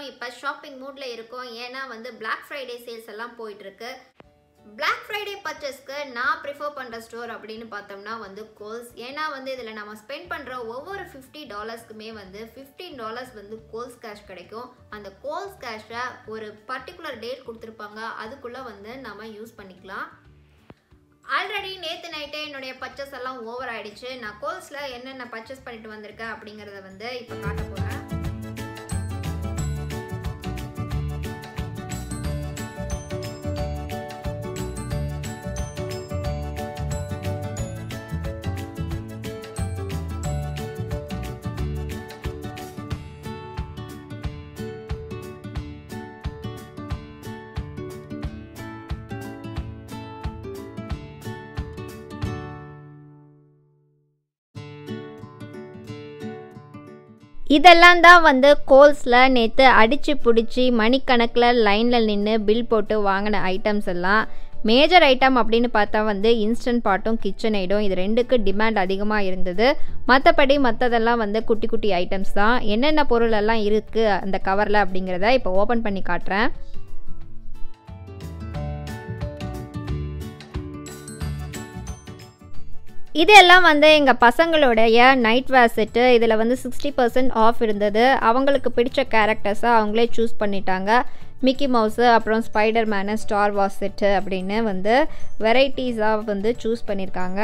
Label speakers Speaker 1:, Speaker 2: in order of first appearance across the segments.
Speaker 1: எல்லாரும் இப்போ ஷாப்பிங் மூடில் இருக்கோம் ஏன்னா வந்து பிளாக் ஃப்ரைடே சேல்ஸ் எல்லாம் போயிட்டுருக்கு பிளாக் ஃப்ரைடே பர்ச்சேஸ்க்கு நான் ப்ரிஃபர் பண்ணுற ஸ்டோர் அப்படின்னு பார்த்தோம்னா வந்து கோல்ஸ் ஏன்னா வந்து இதில் நம்ம ஸ்பெண்ட் பண்ணுற ஒவ்வொரு ஃபிஃப்டி டாலர்ஸ்க்குமே வந்து ஃபிஃப்டீன் டாலர்ஸ் வந்து கோல்ஸ் கேஷ் கிடைக்கும் அந்த கோல்ஸ் கேஷை ஒரு பர்டிகுலர் டேட் கொடுத்துருப்பாங்க அதுக்குள்ளே வந்து நம்ம யூஸ் பண்ணிக்கலாம் ஆல்ரெடி நேற்று நைட்டே என்னுடைய பர்ச்சேஸ் எல்லாம் ஓவர் ஆயிடுச்சு நான் கோல்ஸில் என்னென்ன பர்ச்சேஸ் பண்ணிட்டு வந்திருக்கேன் அப்படிங்கிறத வந்து இப்போ காட்ட போகிறேன் இதெல்லாம் தான் வந்து கோல்ஸில் நேற்று அடித்து பிடிச்சி மணிக்கணக்கில் லைனில் நின்று பில் போட்டு வாங்கின ஐட்டம்ஸ் எல்லாம் மேஜர் ஐட்டம் அப்படின்னு பார்த்தா வந்து இன்ஸ்டன்ட் பாட்டும் கிச்சன் ஐடும் இது ரெண்டுக்கு டிமாண்ட் அதிகமாக இருந்தது மற்றபடி மற்றதெல்லாம் வந்து குட்டி குட்டி ஐட்டம்ஸ் தான் என்னென்ன பொருள் எல்லாம் இருக்குது அந்த கவரில் அப்படிங்கிறத இப்போ ஓப்பன் பண்ணி காட்டுறேன் இதெல்லாம் வந்து எங்கள் பசங்களுடைய நைட் வேர் செட்டு இதில் வந்து சிக்ஸ்டி பர்சன்ட் ஆஃப் இருந்தது அவங்களுக்கு பிடிச்ச கேரக்டர்ஸை அவங்களே சூஸ் பண்ணிட்டாங்க மிக்கி மவுஸு அப்புறம் Spiderman Star Wars set அப்படின்னு வந்து வெரைட்டிஸாக வந்து சூஸ் பண்ணியிருக்காங்க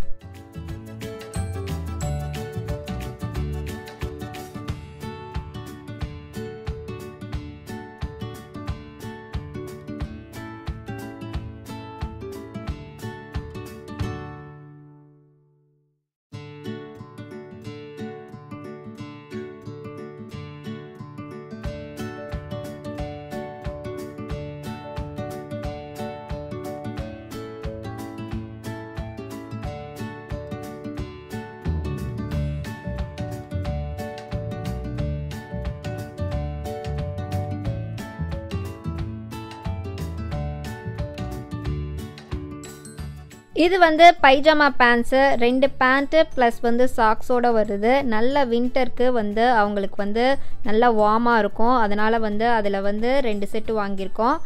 Speaker 1: இது வந்து பைஜாமா பேண்ட்ஸு ரெண்டு பேண்ட்டு ப்ளஸ் வந்து சாக்ஸோடு வருது நல்ல வின்டருக்கு வந்து அவங்களுக்கு வந்து நல்லா வார்மாக இருக்கும் அதனால் வந்து அதில் வந்து ரெண்டு செட்டு வாங்கியிருக்கோம்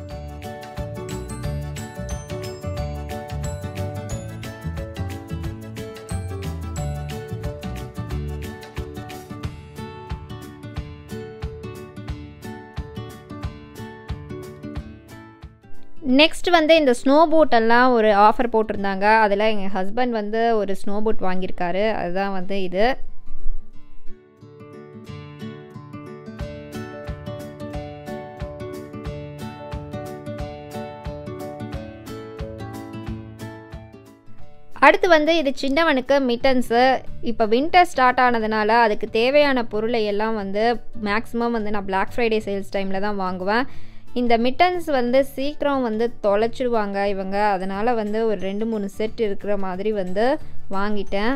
Speaker 1: நெக்ஸ்ட் வந்து இந்த ஸ்னோ பூட்டெல்லாம் ஒரு ஆஃபர் போட்டிருந்தாங்க அதில் எங்கள் ஹஸ்பண்ட் வந்து ஒரு ஸ்னோ பூட் வாங்கியிருக்காரு அதுதான் வந்து இது அடுத்து வந்து இது சின்னவனுக்கு மிட்டன்ஸு இப்போ வின்டர் ஸ்டார்ட் ஆனதுனால அதுக்கு தேவையான பொருளை எல்லாம் வந்து மேக்ஸிமம் வந்து நான் பிளாக் ஃப்ரைடே சேல்ஸ் டைமில் தான் வாங்குவேன் இந்த மிட்டன்ஸ் வந்து சீக்கிரம் வந்து தொலைச்சிடுவாங்க இவங்க அதனால் வந்து ஒரு ரெண்டு மூணு செட் இருக்கிற மாதிரி வந்து வாங்கிட்டேன்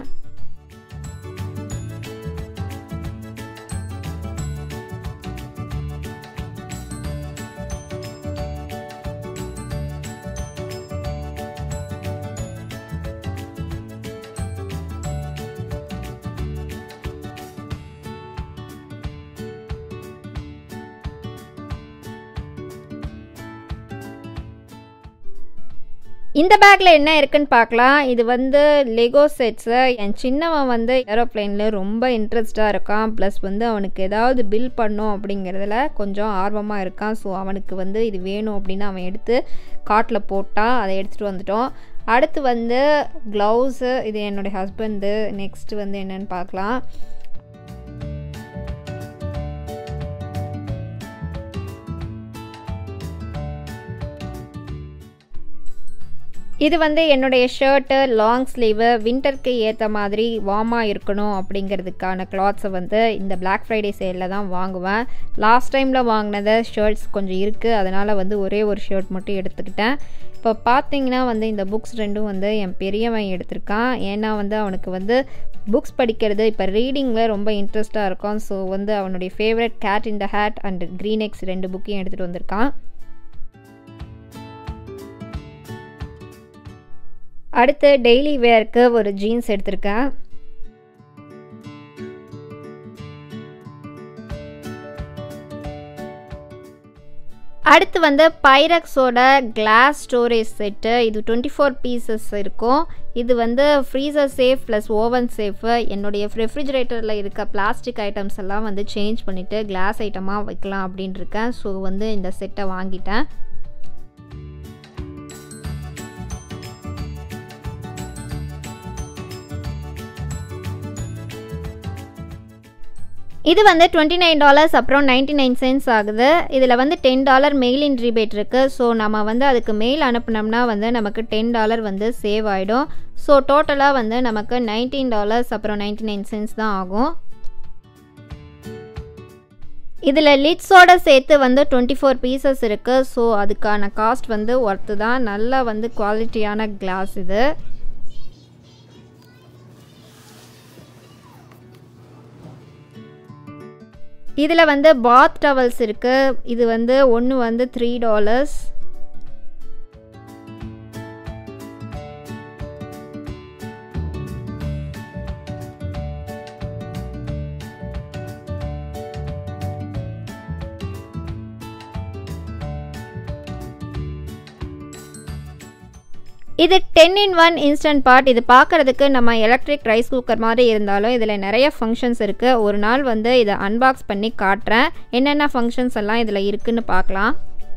Speaker 1: இந்த பேக்கில் என்ன இருக்குன்னு பார்க்கலாம் இது வந்து லெகோ செட்ஸு என் சின்னவன் வந்து ஏரோப்ளைனில் ரொம்ப இன்ட்ரெஸ்டாக இருக்கான் ப்ளஸ் வந்து அவனுக்கு ஏதாவது பில் பண்ணும் அப்படிங்கிறதுல கொஞ்சம் ஆர்வமாக இருக்கான் ஸோ அவனுக்கு வந்து இது வேணும் அப்படின்னு அவன் எடுத்து காட்டில் போட்டான் அதை எடுத்துகிட்டு வந்துட்டோம் அடுத்து வந்து க்ளவுஸு இது என்னுடைய ஹஸ்பண்டு நெக்ஸ்ட்டு வந்து என்னென்னு பார்க்கலாம் இது வந்து என்னுடைய ஷர்ட்டு லாங் ஸ்லீவு வின்டருக்கு ஏற்ற மாதிரி வார்மாக இருக்கணும் அப்படிங்கிறதுக்கான கிளாத்ஸை வந்து இந்த பிளாக் ஃப்ரைடே சேலில் தான் வாங்குவேன் லாஸ்ட் டைமில் வாங்கினத ஷர்ட்ஸ் கொஞ்சம் இருக்குது அதனால் வந்து ஒரே ஒரு ஷர்ட் மட்டும் எடுத்துக்கிட்டேன் இப்போ பார்த்தீங்கன்னா வந்து இந்த புக்ஸ் ரெண்டும் வந்து என் பெரியவன் எடுத்திருக்கான் ஏன்னா வந்து அவனுக்கு வந்து புக்ஸ் படிக்கிறது இப்போ ரீடிங்கில் ரொம்ப இன்ட்ரெஸ்ட்டாக இருக்கும் ஸோ வந்து அவனுடைய favourite Cat in the Hat and Green Eggs ரெண்டு புக்கையும் எடுத்துகிட்டு வந்திருக்கான் அடுத்து டெய்லி வேர்க்கு ஒரு ஜீன்ஸ் எடுத்திருக்கேன் அடுத்து வந்து பைரக்ஸோட கிளாஸ் ஸ்டோரேஜ் செட்டு இது டுவெண்ட்டி ஃபோர் பீசஸ் இருக்கும் இது வந்து freezer safe plus oven safe என்னுடைய ரெஃப்ரிஜரேட்டரில் இருக்க பிளாஸ்டிக் ஐட்டம்ஸ் எல்லாம் வந்து சேஞ்ச் பண்ணிவிட்டு கிளாஸ் ஐட்டமாக வைக்கலாம் அப்படின்ட்டு இருக்கேன் ஸோ வந்து இந்த செட்டை வாங்கிட்டேன் இது வந்து டுவெண்ட்டி நைன் டாலர்ஸ் அப்புறம் நைன்ட்டி நைன் சென்ட்ஸ் ஆகுது இதில் வந்து ten dollar mail in rebate இருக்குது ஸோ நம்ம வந்து அதுக்கு மெயில் அனுப்புனோம்னா வந்து நமக்கு டென் டாலர் வந்து சேவ் ஆகிடும் ஸோ டோட்டலாக வந்து நமக்கு நைன்டீன் டாலர்ஸ் அப்புறம் நைன்ட்டி நைன் சென்ட்ஸ் தான் ஆகும் இதில் லிட்ஸோட சேர்த்து வந்து டுவெண்ட்டி ஃபோர் பீசஸ் இருக்குது ஸோ அதுக்கான காஸ்ட் வந்து ஒர்த்து தான் நல்லா வந்து குவாலிட்டியான கிளாஸ் இது இதில் வந்து பாத் டவல்ஸ் இருக்குது இது வந்து ஒன்று வந்து த்ரீ டாலர்ஸ் இது ten in one Instant Pot இது பார்க்குறதுக்கு நம்ம எலக்ட்ரிக் ரைஸ் குக்கர் மாதிரி இருந்தாலும் இதில் நிறைய ஃபங்க்ஷன்ஸ் இருக்குது ஒரு நாள் வந்து இதை அன்பாக்ஸ் பண்ணி காட்டுறேன் என்னென்ன ஃபங்க்ஷன்ஸ் எல்லாம் இதில் இருக்குன்னு பார்க்கலாம்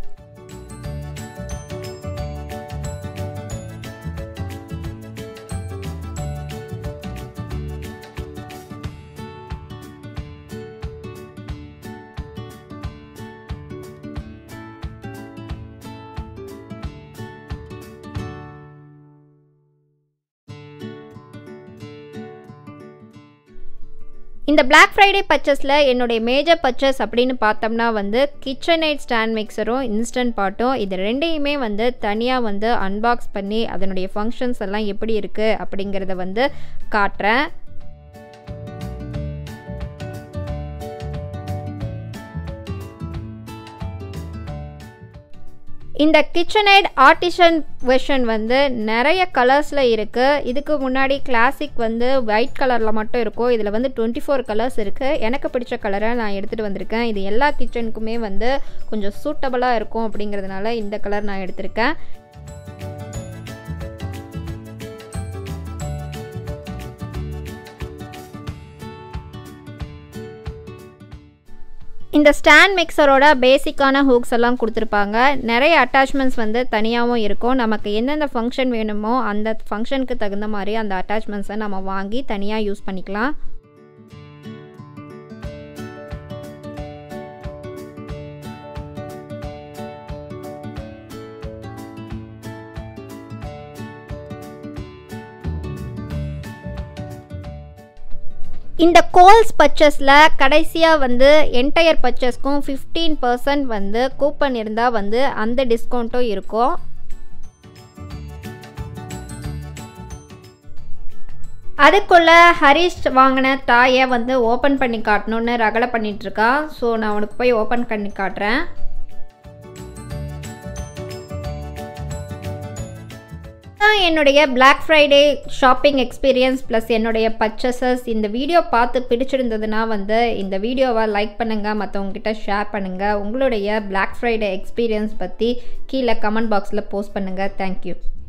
Speaker 1: இந்த பிளாக் ஃப்ரைடே பர்ச்சஸில் என்னுடைய மேஜர் பர்ச்சஸ் அப்படின்னு பார்த்தோம்னா வந்து கிச்சன் ஐட் ஸ்டாண்ட் மிக்சரும் இன்ஸ்டன்ட் பாட்டும் இது ரெண்டையுமே வந்து தனியாக வந்து அன்பாக்ஸ் பண்ணி அதனுடைய ஃபங்க்ஷன்ஸ் எல்லாம் எப்படி இருக்குது அப்படிங்கிறத வந்து காட்டுறேன் இந்த கிச்சனைட் ஆர்டிஷன் வெர்ஷன் வந்து நிறைய கலர்ஸில் இருக்குது இதுக்கு முன்னாடி கிளாசிக் வந்து ஒயிட் கலரில் மட்டும் இருக்கும் இதில் வந்து டுவெண்ட்டி ஃபோர் கலர்ஸ் இருக்குது எனக்கு பிடிச்ச கலரை நான் எடுத்துகிட்டு வந்திருக்கேன் இது எல்லா கிச்சனுக்குமே வந்து கொஞ்சம் சூட்டபுளாக இருக்கும் அப்படிங்கிறதுனால இந்த கலர் நான் எடுத்திருக்கேன் இந்த ஸ்டாண்ட் மிக்சரோட பேசிக்கான ஹூக்ஸ் எல்லாம் கொடுத்துருப்பாங்க நிறைய அட்டாச்மெண்ட்ஸ் வந்து தனியாகவும் இருக்கும் நமக்கு எந்தெந்த ஃபங்க்ஷன் வேணுமோ அந்த ஃபங்க்ஷனுக்கு தகுந்த மாதிரி அந்த அட்டாச்மெண்ட்ஸை நம்ம வாங்கி தனியாக யூஸ் பண்ணிக்கலாம் இந்த கோல்ஸ் பர்ச்சஸில் கடைசியாக வந்து என்டையர் பர்ச்சஸ்க்கும் ஃபிஃப்டீன் பர்சன்ட் வந்து கூப்பன் இருந்தால் வந்து அந்த டிஸ்கவுண்ட்டும் இருக்கும் அதுக்குள்ளே ஹரிஷ் வாங்கின டாயை வந்து ஓப்பன் பண்ணி காட்டணுன்னு ரகலை பண்ணிகிட்ருக்கான் ஸோ நான் உனக்கு போய் ஓப்பன் பண்ணி காட்டுறேன் தான் என்னுடைய Black Friday shopping experience plus என்னுடைய பர்ச்சசஸ் இந்த வீடியோ பார்த்து பிடிச்சிருந்ததுன்னா வந்து இந்த வீடியோவை லைக் பண்ணுங்கள் மற்றவங்ககிட்ட ஷேர் பண்ணுங்கள் உங்களுடைய பிளாக் ஃப்ரைடே எக்ஸ்பீரியன்ஸ் பற்றி கீழே கமெண்ட் பாக்ஸில் போஸ்ட் பண்ணுங்கள் தேங்க்யூ